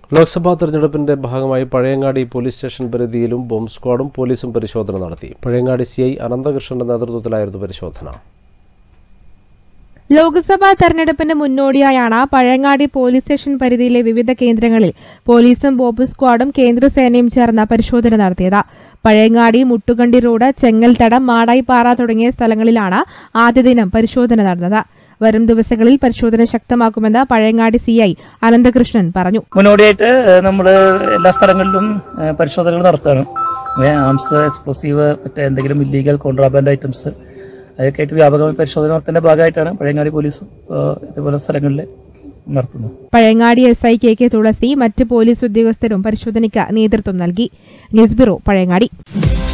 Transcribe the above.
ലോക്സഭാ തെരഞ്ഞെടുപ്പിന്റെ ഭാഗമായി Pazhayangadi police station പരിധിയിലും ബോംബ് സ്ക്വാഡും പോലീസും പരിശോധന നടത്തി പഴയങ്ങാടി സി ഐ അനന്തകൃഷ്ണന്റെ നേതൃത്വത്തിലായിരുന്നു പരിശോധന ലോക്സഭാ തെരഞ്ഞെടുപ്പിന് മുന്നോടിയായാണ് പഴയങ്ങാടി പോലീസ് സ്റ്റേഷൻ പരിധിയിലെ വിവിധ കേന്ദ്രങ്ങളിൽ പോലീസും ബോംബ് സ്ക്വാഡും കേന്ദ്രസേനയും ചേർന്ന് പരിശോധന നടത്തിയത് പഴയങ്ങാടി മുട്ടുകണ്ടി റോഡ് ചെങ്ങൽത്തടം മാടായിപ്പാറ തുടങ്ങിയ സ്ഥലങ്ങളിലാണ് ആദ്യ ദിനം പരിശോധന നടന്നത് വരും ദിവസങ്ങളിൽ പരിശോധന ശക്തമാക്കുമെന്ന് പഴയങ്ങാടി സി ഐ അനന്തകൃഷ്ണൻ പറഞ്ഞു മുന്നോടിയായിട്ട് നമ്മൾ എല്ലാ സ്ഥലങ്ങളിലും ഏഹ്, പരിശോധനകൾ നടത്തുകയാണ് ആംസ് എക്സ്പ്ലോസീവ് മറ്റേ എന്തെങ്കിലും ഇല്ലീഗൽ കോൺട്രാബാൻഡ് ഐറ്റംസ് അതൊക്കെ ആയിട്ട് വ്യാപകമായി പരിശോധന നടത്തുന്നതിന്റെ ഭാഗമായിട്ടാണ് പഴയങ്ങാടി പോലീസും ഏഹ്, ഇതുപോലെ സ്ഥലങ്ങളിൽ നടത്തുന്നത് പഴയങ്ങാടി എസ് ഐ കെ കെ തുളസി മറ്റ് പോലീസ് ഉദ്യോഗസ്ഥരും പരിശോധനയ്ക്ക് നേതൃത്വം നൽകി ന്യൂസ് ബ്യൂറോ പഴയങ്ങാടി